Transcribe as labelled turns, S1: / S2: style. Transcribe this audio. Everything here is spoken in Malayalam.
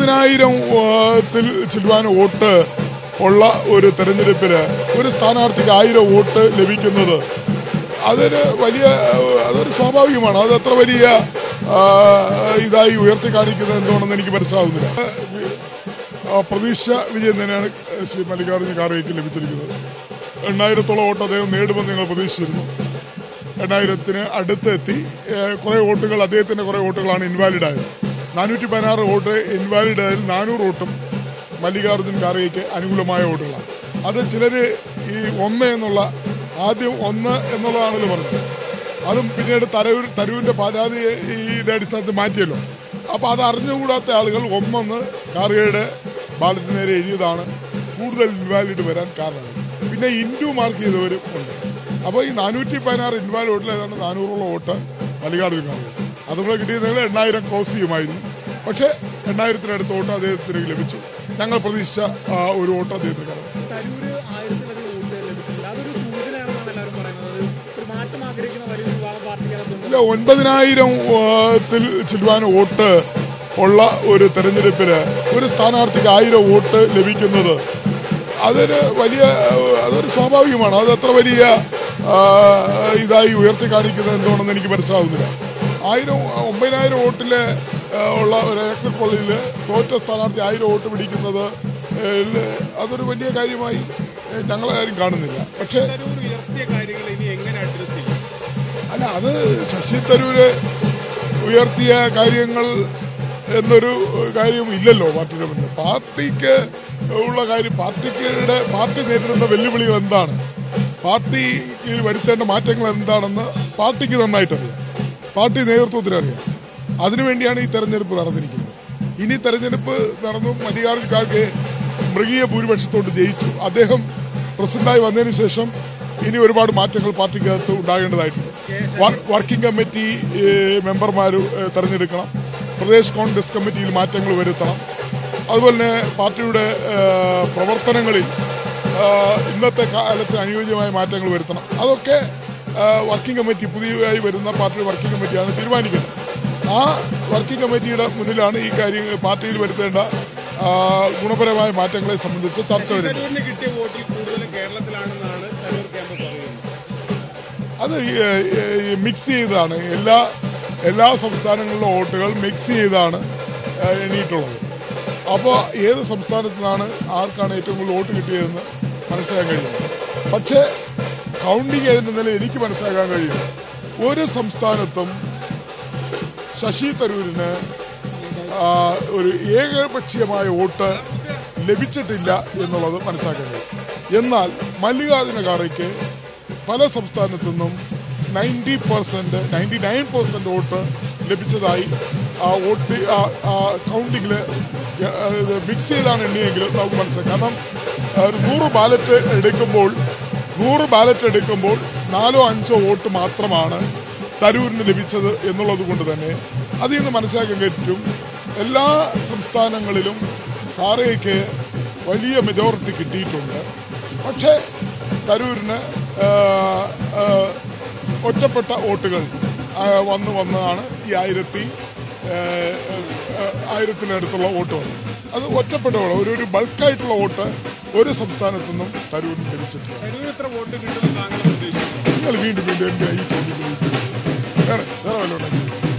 S1: ഒൻപതിനായിരം ത്തിൽ ചെല്ലുവാൻ വോട്ട് ഉള്ള ഒരു തെരഞ്ഞെടുപ്പിന് ഒരു സ്ഥാനാർത്ഥിക്ക് ആയിരം വോട്ട് ലഭിക്കുന്നത് അതൊരു വലിയ അതൊരു സ്വാഭാവികമാണ് അത് അത്ര വലിയ ആ, ഇതായി ഉയർത്തി കാണിക്കുന്നത് എന്തുകൊണ്ടെന്ന് എനിക്ക് മനസ്സിലാവുന്നില്ല ആ, പ്രതീക്ഷ വിജയം തന്നെയാണ് ശ്രീ മല്ലികാർജ്ജുന ഖാർഗെക്ക് ലഭിച്ചിരിക്കുന്നത് എണ്ണായിരത്തോളം വോട്ട് അദ്ദേഹം നേടുമെന്ന് ഞങ്ങൾ പ്രതീക്ഷിച്ചിരുന്നു എണ്ണായിരത്തിന് അടുത്തെത്തി ഏഹ്, കുറെ വോട്ടുകൾ അദ്ദേഹത്തിന്റെ കുറെ വോട്ടുകളാണ് ഇൻവാലിഡ് ആയത് നാനൂറ്റി പതിനാറ് വോട്ട് ഇൻവാലിഡ് ആയതിൽ നാനൂറ് വോട്ടും മല്ലികാർജ്ജുൻ ഖാർഗെക്ക് അനുകൂലമായ വോട്ടുകളാണ് അത് ചിലര് ഈ ഒന്ന് എന്നുള്ള ആദ്യം ഒന്ന് എന്നുള്ളതാണല്ലോ പറഞ്ഞത് അതും പിന്നീട് തരൂർ തരൂരിന്റെ പരാതി ഈ അടിസ്ഥാനത്തിൽ മാറ്റിയല്ലോ അപ്പൊ അത് അറിഞ്ഞുകൂടാത്ത ആളുകൾ ഒന്നൊന്ന് ഖാർഗെയുടെ ബാലറ്റിന് നേരെ എഴുതിയതാണ് കൂടുതൽ ഇൻവാലിഡ് വരാൻ കാരണമായി പിന്നെ ഇൻഡു മാർക്ക് ചെയ്തവരും ഉണ്ട് അപ്പോൾ ഈ നാനൂറ്റി പതിനാറ് ഇൻവാലിഡ് വോട്ടിൽ ഏതാണ്ട് നാനൂറോളം വോട്ട് മല്ലികാർജ്ജുൻ ഖാർഗെ അതുകൂടെ കിട്ടിയിരുന്നെങ്കിൽ എണ്ണായിരം ക്രോസ് ചെയ്യുമായിരുന്നു പക്ഷേ എണ്ണായിരത്തിനടുത്ത് വോട്ട് അദ്ദേഹത്തിന് ലഭിച്ചു ഞങ്ങൾ പ്രതീക്ഷിച്ച ആ, ഒരു വോട്ട് അദ്ദേഹത്തിന് കടന്നു
S2: തരൂര് ആയിരത്തിലധികം വോട്ട് ലഭിച്ചിട്ടില്ല അതൊരു സൂചനയാണെന്നാണ് എല്ലാവരും പറയുന്നത് ഒരു മാറ്റം ആഗ്രഹിക്കുന്ന വലിയൊരു വിഭാഗം പാർട്ടിക്കകത്തുണ്ട്
S1: ഇല്ല ഒൻപതിനായിരം ത്തിൽ ചെല്ലുവാൻ വോട്ട് ഉള്ള ഒരു തെരഞ്ഞെടുപ്പിന് ഒരു സ്ഥാനാർത്ഥിക്ക് ആയിരം വോട്ട് ലഭിക്കുന്നത് അതൊരു വലിയ അതൊരു സ്വാഭാവികമാണ് അത് അത്ര വലിയ ആ, ഇതായി ഉയർത്തി കാണിക്കുന്നത് എന്തുകൊണ്ടെന്ന് എനിക്ക് മനസ്സിലാവുന്നില്ല ആയിരം ഒമ്പതിനായിരം വോട്ടില് ആ, ഉള്ള ഒരു ഇലക്ട്രിക് പള്ളിയിൽ തോറ്റ സ്ഥാനാർത്ഥി ആയിരം വോട്ട് പിടിക്കുന്നത് ഏഹ്, അതൊരു വലിയ കാര്യമായി ഏഹ്, ഞങ്ങളാരും കാണുന്നില്ല പക്ഷേ
S2: തരൂർ ഉയർത്തിയ കാര്യങ്ങൾ ഇനി എങ്ങനെ അഡ്രസ് ചെയ്യും
S1: അല്ല അത് ശശി തരൂര് ഉയർത്തിയ കാര്യങ്ങൾ എന്നൊരു കാര്യം ഇല്ലല്ലോ പാർട്ടിയുടെ മുന്നിൽ പാർട്ടിക്ക് ഉള്ള കാര്യം പാർട്ടിയുടെ പാർട്ടി നേരിടുന്ന വെല്ലുവിളികൾ എന്താണ് പാർട്ടിക്ക് വരുത്തേണ്ട മാറ്റങ്ങൾ എന്താണെന്ന് പാർട്ടിക്ക് നന്നായിട്ടറിയാം പാർട്ടി നേതൃത്വത്തിന് അറിയാം അതിനുവേണ്ടിയാണ് ഈ തെരഞ്ഞെടുപ്പ് നടന്നിരിക്കുന്നത് ഇനി തെരഞ്ഞെടുപ്പ് നടന്നു മല്ലികാർജ്ജുൻ ഖാർഗെ മൃഗീയ ഭൂരിപക്ഷത്തോട് ജയിച്ചു അദ്ദേഹം പ്രസിഡന്റായി വന്നതിന് ശേഷം ഇനി ഒരുപാട് മാറ്റങ്ങൾ പാർട്ടിക്കകത്ത് ഉണ്ടാകേണ്ടതായിട്ടുണ്ട് വർ- വർക്കിംഗ് കമ്മിറ്റി മെമ്പർമാർ തെരഞ്ഞെടുക്കണം പ്രദേശ് കോൺഗ്രസ് കമ്മിറ്റിയിൽ മാറ്റങ്ങൾ വരുത്തണം അതുപോലെ തന്നെ പാർട്ടിയുടെ ഏഹ്, പ്രവർത്തനങ്ങളിൽ ഏഹ്, ഇന്നത്തെ കാലത്ത് അനുയോജ്യമായ മാറ്റങ്ങൾ വരുത്തണം അതൊക്കെ ഏഹ്, വർക്കിംഗ് കമ്മിറ്റി പുതിയതായി വരുന്ന പാർട്ടി വർക്കിംഗ് കമ്മിറ്റിയാണ് തീരുമാനിക്കുന്നത് ആ വർക്കിംഗ് കമ്മിറ്റിയുടെ മുന്നിലാണ് ഈ കാര്യം പാർട്ടിയിൽ വരുത്തേണ്ട ആ, ഗുണപരമായ മാറ്റങ്ങളെ സംബന്ധിച്ച് ചർച്ച വരുന്നത്
S2: തരൂരിന് കിട്ടിയ വോട്ടിൽ കൂടുതലും കേരളത്തിലാണെന്നാണ് തരൂർ ക്യാമ്പ് പറയുന്നത്
S1: അത് ഈ- ഈ മിക്സ് ചെയ്താണ് എല്ലാ എല്ലാ സംസ്ഥാനങ്ങളിലെ വോട്ടുകൾ മിക്സ് ചെയ്താണ് ആ, എണ്ണീട്ടുള്ളത് അപ്പോൾ ഏത് സംസ്ഥാനത്തു നിന്നാണ് ആർക്കാണ് ഏറ്റവും കൂടുതൽ വോട്ട് കിട്ടിയതെന്ന് മനസ്സിലാക്കാൻ കഴിയുന്നത് പക്ഷേ കൗണ്ടിങ് എഴുതുന്ന നില എനിക്ക് മനസ്സിലാക്കാൻ കഴിയും ഒരു സംസ്ഥാനത്തും ശശി തരൂരിന് ആ, ഒരു ഏകപക്ഷീയമായ വോട്ട് ലഭിച്ചിട്ടില്ല എന്നുള്ളത് മനസ്സിലാക്കാൻ കഴിയും എന്നാൽ മല്ലികാർജുന ഖാർഗെക്ക് പല സംസ്ഥാനത്തു നിന്നും ninety percent ninety nine percent vote ലഭിച്ചതായി ആ വോട്ട് കൗണ്ടിങ്ങിൽ മിക്സ് ചെയ്താണ് എണ്ണിയെങ്കിലും നമുക്ക് മനസ്സിലാക്കാം കാരണം ആ, ഒരു നൂറ് ബാലറ്റ് എടുക്കുമ്പോൾ നൂറ് ബാലറ്റ് എടുക്കുമ്പോൾ നാലോ അഞ്ചോ വോട്ട് മാത്രമാണ് തരൂരിന് ലഭിച്ചത് എന്നുള്ളത് കൊണ്ട് തന്നെ അതിൽ നിന്ന് മനസ്സിലാക്കാൻ പറ്റും എല്ലാ സംസ്ഥാനങ്ങളിലും കാറയ്ക്ക് വലിയ മെജോറിറ്റി കിട്ടിയിട്ടുണ്ട് പക്ഷേ തരൂരിന് ആ, ആ, ഒറ്റപ്പെട്ട വോട്ടുകൾ ആ, വന്ന് വന്നതാണ് ഈ ആയിരത്തി ആ, ആ, ആയിരത്തിനടുത്തുള്ള വോട്ട് വന്നത് അത് ഒറ്റപ്പെട്ട വോട്ട് ഒരു ഒരു ബൾക്കായിട്ടുള്ള വോട്ട് ഒരു സംസ്ഥാനത്തു നിന്നും തരൂരിന് ലഭിച്ചിട്ടില്ല
S2: തരൂർ എത്ര വോട്ട് കിട്ടുമെന്ന് താങ്കൾ പ്രതീക്ഷിക്കുന്നു
S1: നിങ്ങൾ വീണ്ടും വീണ്ടും എനിക്ക് ഈ ചോദ്യം ചോദിക്കുന്നത് വേറെ വേറെ വല്ലതും ഉണ്ടെങ്കിൽ